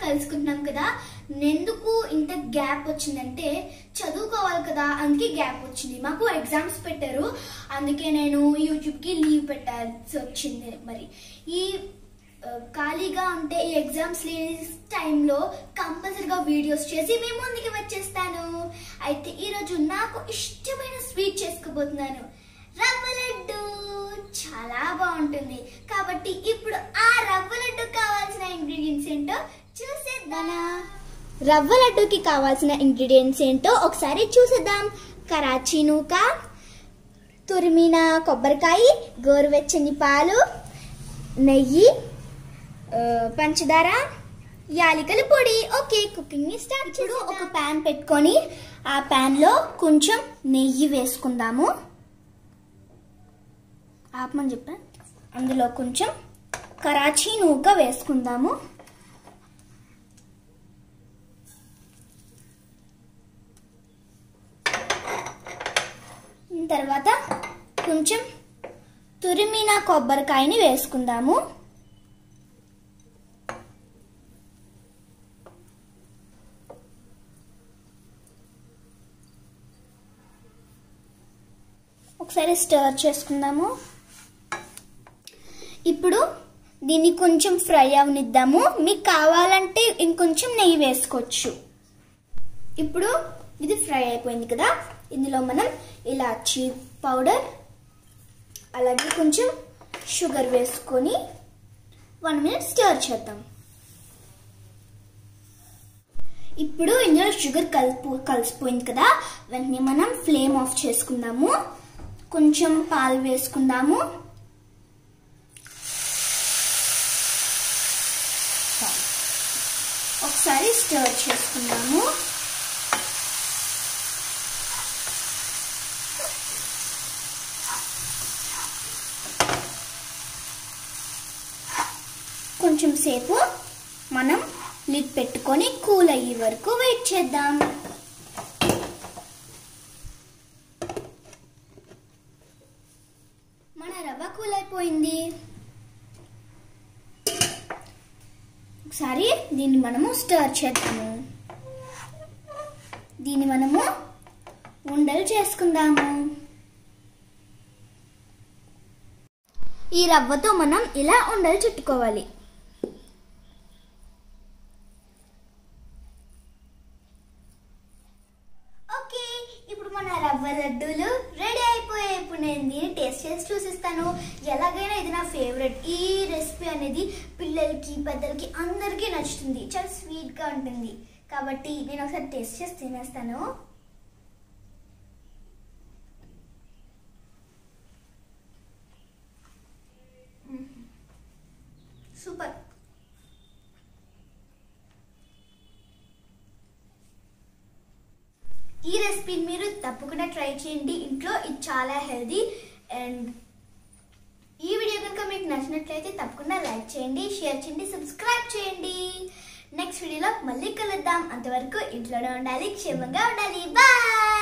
కలుసుకుంటున్నాం కదా ఎందుకు ఇంత గ్యాప్ వచ్చిందంటే చదువుకోవాలి కదా అందుకే గ్యాప్ వచ్చింది మాకు ఎగ్జామ్స్ పెట్టారు అందుకే నేను యూట్యూబ్కి లీవ్ పెట్టాల్సి వచ్చింది మరి ఈ ఆ, ఖాళీగా ఉంటే ఈ ఎగ్జామ్స్ లేని టైంలో కంపల్సరిగా వీడియోస్ చేసి మీ ముందుకి వచ్చేస్తాను అయితే ఈరోజు నాకు ఇష్టమైన స్వీట్ చేసుకోబోతున్నాను రవ్వ లడ్డు చాలా బాగుంటుంది కాబట్టి ఇప్పుడు ఆ రవ్వ లడ్డు కావాల్సిన ఇంగ్రీడియంట్స్ ఏంటో చూసేద్దానా రవ్వ లడ్డుకి కావాల్సిన ఇంగ్రీడియంట్స్ ఏంటో ఒకసారి చూసేద్దాం కరాచీ నూక తురిమిన కొబ్బరికాయ గోరువెచ్చని పాలు నెయ్యి ఆ, పంచదార యాలికల పొడి ఓకే కుకింగ్ ని స్టార్ట్ ఇప్పుడు ఒక ప్యాన్ పెట్టుకొని ఆ ప్యాన్ లో కొంచెం నెయ్యి వేసుకుందాము ఆపమని చెప్పా అందులో కొంచెం కరాచీ నూక వేసుకుందాము తర్వాత కొంచెం తురిమిన కొబ్బరికాయని వేసుకుందాము ఒకసారి స్టర్ చేసుకుందాము ఇప్పుడు దీన్ని కొంచెం ఫ్రై అవనిద్దాము మీకు కావాలంటే ఇంకొంచెం నెయ్యి వేసుకోవచ్చు ఇప్పుడు ఇది ఫ్రై అయిపోయింది కదా ఇందులో మనం ఇలాచీ పౌడర్ అలాగే కొంచెం షుగర్ వేసుకొని వన్ మినిట్ స్టర్ చేద్దాం ఇప్పుడు ఇందులో షుగర్ కలుపు కలిసిపోయింది కదా వెంటనే మనం ఫ్లేమ్ ఆఫ్ చేసుకుందాము కొంచెం పాలు వేసుకుందాము ఒకసారి స్టర్ చేసుకుందాము కొంచెం సేపు మనం లిడ్ పెట్టుకొని కూల్ అయ్యే వరకు వెయిట్ చేద్దాం మన రవ్వ కూల్ అయిపోయింది ఒకసారి దీన్ని మనము స్టర్ చేద్దాము దీన్ని మనము ఉండలు చేసుకుందాము ఈ రవ్వతో మనం ఇలా ఉండలు చుట్టుకోవాలి ఓకే ఇప్పుడు మన రవ్వ లడ్డూలు రెడీ అయిపోయాయి ఇప్పుడు నేను దీన్ని టేస్ట్ చేసి చూసిస్తాను ఎలాగైనా ఇది నా ఫేవరెట్ ఈ రెసిపీ అనేది పిల్లలకి పెద్దలకి అందరికీ నచ్చుతుంది చాలా స్వీట్గా ఉంటుంది కాబట్టి నేను ఒకసారి టేస్ట్ చేసి తినేస్తాను సూపర్ ఈ రెసిపీని మీరు తప్పకుండా ట్రై చేయండి ఇంట్లో ఇది చాలా హెల్దీ అండ్ ఈ వీడియో కనుక మీకు నచ్చినట్లయితే తప్పకుండా లైక్ చేయండి షేర్ చేయండి సబ్స్క్రైబ్ చేయండి నెక్స్ట్ వీడియోలో మళ్ళీ కలుద్దాం అంతవరకు ఇంట్లోనే ఉండాలి క్షేమంగా ఉండాలి బాయ్